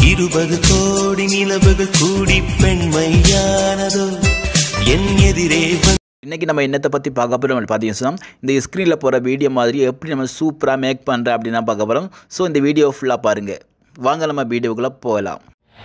இருபது கோடி நிலவுகள் கூடி பெண்மையானதோ என் எதிரே வந்து இன்றைக்கி நம்ம என்னத்தை பற்றி பார்க்க போகிறோம் பார்த்தீங்கன்னா இந்த ஸ்க்ரீனில் போகிற வீடியோ மாதிரி எப்படி நம்ம சூப்பராக மேக் பண்ணுற அப்படின்னு தான் பார்க்க போகிறோம் ஸோ இந்த வீடியோ ஃபுல்லாக பாருங்கள் வாங்க நம்ம வீடியோக்குள்ளே போகலாம்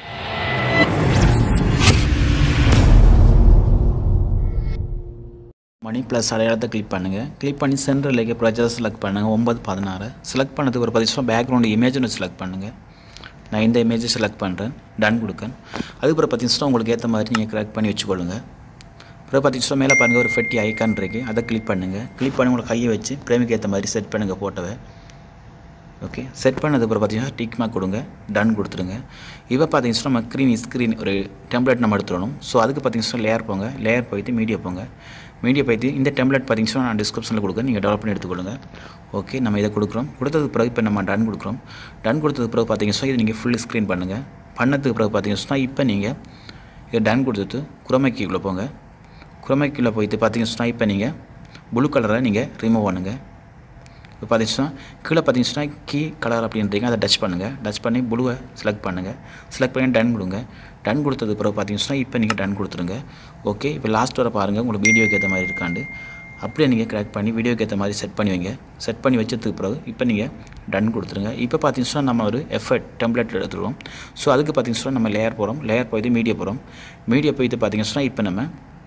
மணி ப்ளஸ் அடையாளத்தை கிளிக் பண்ணுங்கள் கிளிக் பண்ணி சென்ட்ரல் லேக்க ப்ரொஜெக்ட் செலக்ட் பண்ணுங்கள் ஒம்பது பதினாறு செலக்ட் பண்ணதுக்கு ஒரு பதினஞ்சு பேக்ரவுண்ட் இமேஜ் ஒன்று செலக்ட் பண்ணுங்கள் நான் இந்த இமேஜை செலக்ட் பண்ணுறேன் டன் கொடுக்கேன் அதுக்கப்புறம் பார்த்தீங்கன்னா உங்களுக்கு ஏற்ற மாதிரி நீங்கள் கரெக்ட் பண்ணி வச்சுக்கொள்ளுங்க அப்புறம் பார்த்தீங்கன்னா மேலே பாருங்கள் ஒரு ஃபெட்டி ஐக்கான் இருக்குது அதை கிளிக் பண்ணுங்கள் கிளிக் பண்ணி உங்களை கையை வச்சு பிரேமிக்கு ஏற்ற மாதிரி செட் பண்ணுங்கள் ஃபோட்டோவை ஓகே செட் பண்ணதுக்கப்புறம் பார்த்தீங்கன்னா டிக் மார்க் கொடுங்க டன் கொடுத்துருங்க இப்போ பார்த்தீங்கன்னா நம்ம க்ரீன் ஸ்க்ரீன் ஒரு டெம்ப்ளேட் நம்ம எடுத்துடணும் ஸோ அதுக்கு பார்த்தீங்கன்னா லேயர் போங்க லேயர் போயிட்டு மீடியா போங்க மீடியா போயிட்டு இந்த டெம்ப்ளேட் பார்த்தீங்கன்னா நான் டிஸ்கிரிப்ஷனில் கொடுக்குறேன் நீங்கள் டெவலப் பண்ணி எடுத்துக்கொள்ளுங்க ஓகே நம்ம இதை கொடுக்குறோம் கொடுத்ததுக்கு பிறகு இப்போ நம்ம டன் கொடுக்குறோம் டன் கொடுத்ததுக்கு பிறகு பார்த்தீங்கன்னா இது நீங்கள் ஃபுல் ஸ்க்ரீன் பண்ணுங்கள் பண்ணதுக்கு பிறகு பார்த்தீங்கன்னா இப்போ நீங்கள் இதை டன் கொடுத்துட்டு குரோமைக்கிக்குள்ளே போங்க குரோமைக்கில் போயிட்டு பார்த்தீங்கன்னா இப்போ நீங்கள் ப்ளூ கலரை நீங்கள் ரிமூவ் பண்ணுங்கள் இப்போ பார்த்தீங்கன்னா கீழே பார்த்தீங்கன்னா கீ கலர் அப்படின்றீங்க அதை டச் பண்ணுங்கள் டச் பண்ணி ப்ளூவை செலக்ட் பண்ணுங்கள் செலக்ட் பண்ணி டன் கொடுங்க டன் கொடுத்தது பிறகு பார்த்தீங்கன்னா இப்போ நீங்கள் டன் கொடுத்துருங்க ஓகே இப்போ லாஸ்ட் வர பாருங்கள் உங்களுக்கு வீடியோக்கு ஏற்ற மாதிரி இருக்காண்டு அப்படியே நீங்கள் கிராக் பண்ணி வீடியோக்கு ஏற்ற மாதிரி செட் பண்ணி வைங்க செட் பண்ணி வச்சதுக்கு பிறகு இப்போ நீங்கள் டன் கொடுத்துருங்க இப்போ பார்த்தீங்கன்னா நம்ம ஒரு எஃபர்ட் டெம்ப்ளேட் எடுத்துருவோம் ஸோ அதுக்கு பார்த்தீங்கன்னா நம்ம லேயர் போகிறோம் லேயர் போயிட்டு மீடியா போகிறோம் மீடியா போயிட்டு பார்த்தீங்கன்னா இப்போ நம்ம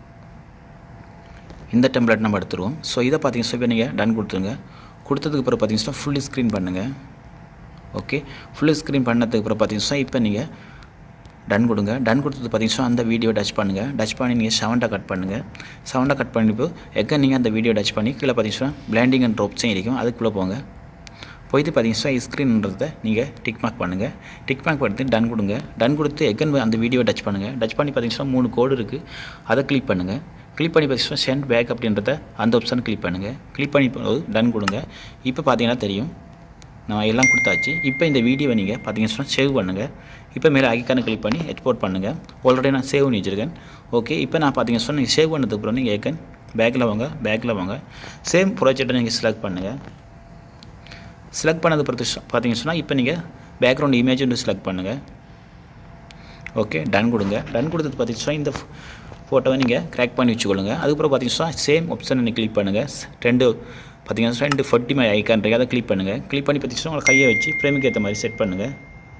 இந்த டெம்ப்ளேட் நம்ம எடுத்துருவோம் ஸோ இதை பார்த்தீங்கன்னா இப்போ நீங்கள் டன் கொடுத்துருங்க கொடுத்ததுக்கு அப்புறம் பார்த்தீங்கன்னா ஃபுல்லி ஸ்க்ரீன் பண்ணுங்கள் ஓகே ஃபுல்லி ஸ்க்ரீன் பண்ணதுக்கு அப்புறம் பார்த்தீங்கன்னா இப்போ நீங்கள் டன் கொடுங்க டன் கொடுத்தது பார்த்தீங்கன்னா அந்த வீடியோ டச் பண்ணுங்கள் டச் பண்ணி நீங்கள் சவுண்டை கட் பண்ணுங்கள் சவுண்டை கட் பண்ணிப்போ எங்கே நீங்கள் அந்த வீடியோ டச் பண்ணி கீழே பார்த்தீங்கன்னா பிளாண்டிங் அண்ட் ட்ராப்ஸும் இருக்கும் அதுக்குள்ளே போங்க போயிட்டு பார்த்தீங்கன்னா ஸ்க்ரீன்றதை நீங்கள் டிக் மார்க் பண்ணுங்கள் டிக் மார்க் பண்ணி டன் கொடுங்க டன் கொடுத்து எகன் அந்த வீடியோ டச் பண்ணுங்கள் டச் பண்ணி பார்த்தீங்கன்னா மூணு கோடு இருக்குது அதை கிளிக் பண்ணுங்கள் கிளிக் பண்ணி பார்த்தீங்கன்னா சென்ட் பேக் அப்படின்றத அந்த ஆப்ஷன் கிளிக் பண்ணுங்கள் கிளிக் பண்ணி போது டன் கொடுங்க இப்போ பார்த்தீங்கன்னா தெரியும் நான் எல்லாம் கொடுத்தாச்சு இப்போ இந்த வீடியோவை நீங்கள் பார்த்தீங்கன்னா சேவ் பண்ணுங்கள் இப்போ மேலே ஐக்கானை கிளிக் பண்ணி எக்ஸ்போர்ட் பண்ணுங்கள் ஆல்ரெடி நான் சேவ் பண்ணி வச்சுருக்கேன் ஓகே இப்போ நான் பார்த்தீங்கன்னா நீங்கள் சேவ் பண்ணதுக்கப்புறம் நீங்கள் ஏக்கன் பேக்கில் வாங்க பேக்கில் வாங்க சேம் ப்ராஜெக்டை நீங்கள் செலக்ட் பண்ணுங்கள் செலக்ட் பண்ணது பொறுத்து பார்த்தீங்கன்னு சொன்னால் இப்போ நீங்கள் பேக்ரவுண்ட் இமேஜ் வந்து செலக்ட் பண்ணுங்கள் ஓகே டன் கொடுங்க டன் கொடுத்தது பார்த்தீங்கன்னா இந்த ஃபோட்டோவை நீங்கள் கிராக் பண்ணி வச்சுக்கொள்ளுங்க அதுக்கப்புறம் பார்த்தீங்கன்னா சேம் ஆப்ஷனை நீங்கள் கிளிக் பண்ணுங்கள் ரெண்டு பார்த்தீங்கன்னா ரெண்டு ஃபொட்டி மாதிரி ஐக்கான் இருக்குது அதை கிளிக் பண்ணுங்கள் கிளிக் பண்ணி பார்த்தீங்கன்னா உங்களை கையை வச்சு ஃப்ரேமுக்கு ஏற்ற மாதிரி செட் பண்ணுங்கள்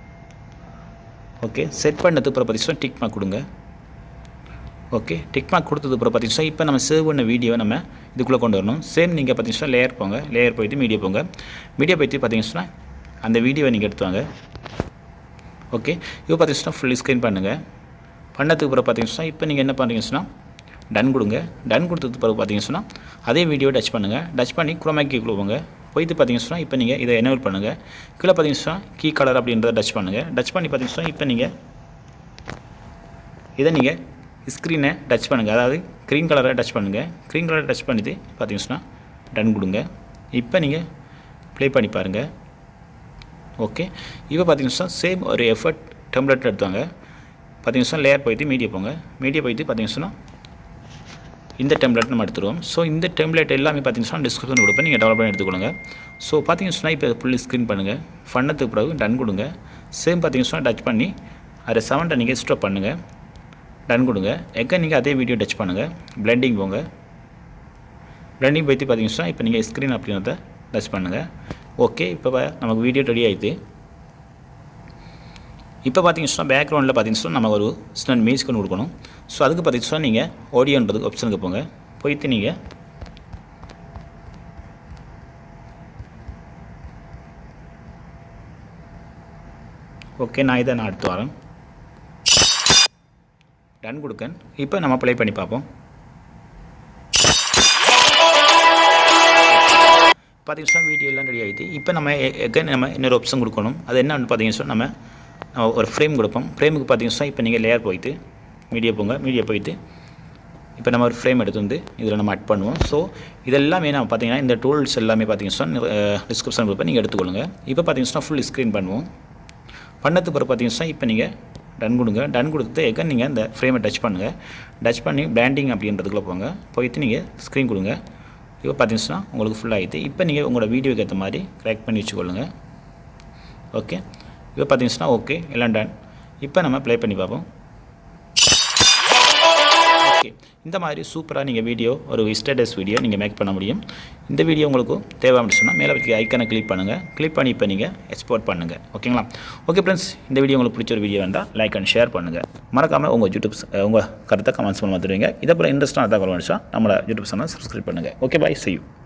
ஓகே செட் பண்ணதுக்கு அப்புறம் பார்த்தீங்கன்னா டிக் மார்க் கொடுங்க ஓகே டிக் மார்க் கொடுத்தது அப்புறம் பார்த்தீங்கன்னா இப்போ நம்ம சேவ் பண்ண வீடியோ நம்ம இதுக்குள்ளே கொண்டு வரணும் சேம் நீங்கள் பார்த்தீங்கன்னா லேயர் போங்க லேயர் போயிட்டு மீடியா போங்க மீடியா போயிட்டு பார்த்தீங்கன்னா அந்த வீடியோவை நீங்கள் எடுத்து வாங்க ஓகே இப்போ பார்த்தீங்கன்னா ஃபுல் ஸ்க்ரீன் பண்ணுங்கள் பண்ணதுக்கு பிறகு பார்த்தீங்கன்னா இப்போ நீங்கள் என்ன பண்ணுறீங்கன்னு சொன்னால் டன் கொடுங்க டன் கொடுத்ததுக்கு பிறகு பார்த்தீங்கன்னு சொன்னால் அதே வீடியோ டச் பண்ணுங்கள் டச் பண்ணி குரோமேக்கிக்குள்ளே போங்க போயிட்டு பார்த்தீங்கன்னு சொன்னால் இப்போ நீங்கள் இதை எனேபிள் பண்ணுங்கள் கீழே பார்த்தீங்கன்னா கீ கலர் அப்படின்றத டச் பண்ணுங்கள் டச் பண்ணி பார்த்தீங்கன்னா இப்போ நீங்கள் இதை நீங்கள் ஸ்க்ரீனை டச் பண்ணுங்கள் அதாவது க்ரீன் கலரை டச் பண்ணுங்கள் க்ரீன் கலரை டச் பண்ணிவிட்டு பார்த்தீங்கன்னா டன் கொடுங்க இப்போ நீங்கள் ப்ளே பண்ணி பாருங்கள் ஓகே இப்போ பார்த்தீங்கன்னா சேம் ஒரு எஃபர்ட் டெம்ப்ளேட் எடுத்தாங்க பார்த்தீங்கன்னா லேயர் போயிட்டு மீடியா போங்க மீடியா போயிட்டு பார்த்தீங்கன்னா இந்த டெம்ப்ளேட் நம்ம எடுத்துருவோம் ஸோ இந்த டெம்ப்ளேட் எல்லாமே பார்த்தீங்கன்னா டிஸ்கிரிப்ஷன் கொடுப்பேன் நீங்கள் டெவலப் பண்ணி எடுத்துக்கொள்ளுங்க ஸோ பார்த்தீங்கன்னா இப்போ ஃபுல் ஸ்க்ரீன் பண்ணுங்கள் பண்ணதுக்கு பிறகு டன் கொடுங்க சேம் பார்த்தீங்கன்னா டச் பண்ணி அதை செவன்ட்டை நீங்கள் ஸ்டாப் பண்ணுங்கள் டன் கொடுங்க எங்கே நீங்கள் அதே வீடியோ டச் பண்ணுங்கள் பிளெண்டிங் போங்க பிளெண்டிங் பற்றி பார்த்தீங்கன்னா இப்போ நீங்கள் ஸ்க்ரீன் அப்படின்றத டச் பண்ணுங்கள் ஓகே இப்போ நமக்கு வீடியோ ரெடி ஆகிடுது இப்போ பார்த்தீங்கன்னா பேக்ரவுண்டில் பார்த்தீங்கன்னா நம்ம ஒரு சின்ன மியூசிக் ஒன்று கொடுக்கணும் ஸோ அதுக்கு பார்த்தீங்கன்னா நீங்கள் ஆடியோன்றது ஆப்ஷனுக்கு போங்க போயிட்டு நீங்கள் ஓகே நான் இதை நான் அடுத்து வரேன் டன் கொடுக்கேன் இப்போ நம்ம ப்ளே பண்ணி பார்ப்போம் பார்த்தீங்கன்னா வீடியோ எல்லாம் ரெடி ஆகிடுது இப்போ நம்ம எகன் நம்ம இன்னொரு ஆப்ஷன் கொடுக்கணும் அது என்னன்னு பார்த்தீங்கன்னா நம்ம நம்ம ஒரு ஃப்ரேம் கொடுப்போம் ஃப்ரேமுக்கு பார்த்தீங்கன்னா இப்போ நீங்கள் லேயர் போயிட்டு மீடியா போங்க மீடியா போயிட்டு இப்போ நம்ம ஒரு ஃப்ரேம் எடுத்து வந்து இதில் நம்ம அட் பண்ணுவோம் ஸோ இதெல்லாமே நான் பார்த்தீங்கன்னா இந்த டூல்ஸ் எல்லாமே பார்த்தீங்கன்னா டிஸ்கிரிப்ஷன் கொடுப்பேன் நீங்கள் எடுத்துக்கொள்ளுங்க இப்போ பார்த்தீங்கன்னா ஃபுல் ஸ்க்ரீன் பண்ணுவோம் பண்ணதுக்கு பிறகு பார்த்தீங்கன்னா இப்போ நீங்கள் டன் கொடுங்க டன் கொடுத்து எகன் நீங்கள் இந்த ஃப்ரேமை டச் பண்ணுங்கள் டச் பண்ணி பிராண்டிங் அப்படின்றதுக்குள்ளே போங்க போயிட்டு நீங்கள் ஸ்க்ரீன் கொடுங்க இப்போ பார்த்தீங்கன்னா உங்களுக்கு ஃபுல் ஆகிடுது இப்போ நீங்கள் உங்களோட வீடியோக்கு ஏற்ற மாதிரி கிராக் பண்ணி வச்சுக்கொள்ளுங்க ஓகே இப்போ பார்த்தீங்கன்னா ஓகே எல்லாம் டன் இப்போ நம்ம ப்ளே பண்ணி பார்ப்போம் ஓகே இந்த மாதிரி சூப்பராக நீங்கள் வீடியோ ஒரு ஸ்டேட்டஸ் வீடியோ நீங்கள் மேக் பண்ண முடியும் இந்த வீடியோ உங்களுக்கு தேவை அப்படின்னு சொன்னால் மேலே வைக்க ஐக்கனை கிளிக் பண்ணுங்கள் கிளிக் பண்ணி இப்போ நீங்கள் எக்ஸ்போர்ட் பண்ணுங்கள் ஓகேங்களா ஓகே ஃப்ரெண்ட்ஸ் இந்த வீடியோ உங்களுக்கு பிடிச்ச ஒரு வீடியோ வேண்டாம் லைக் அண்ட் ஷேர் பண்ணுங்கள் மறக்காமல் உங்கள் யூடியூப் உங்கள் கருத்தை கமெண்ட்ஸ் பண்ண வந்துடுவீங்க இதே போல் இன்ட்ரெஸ்ட்டான தகவல் வந்துச்சா நம்மளை யூடியூப் சேனல் சப்ஸ்கிரைப் பண்ணுங்கள் ஓகே பாய் see you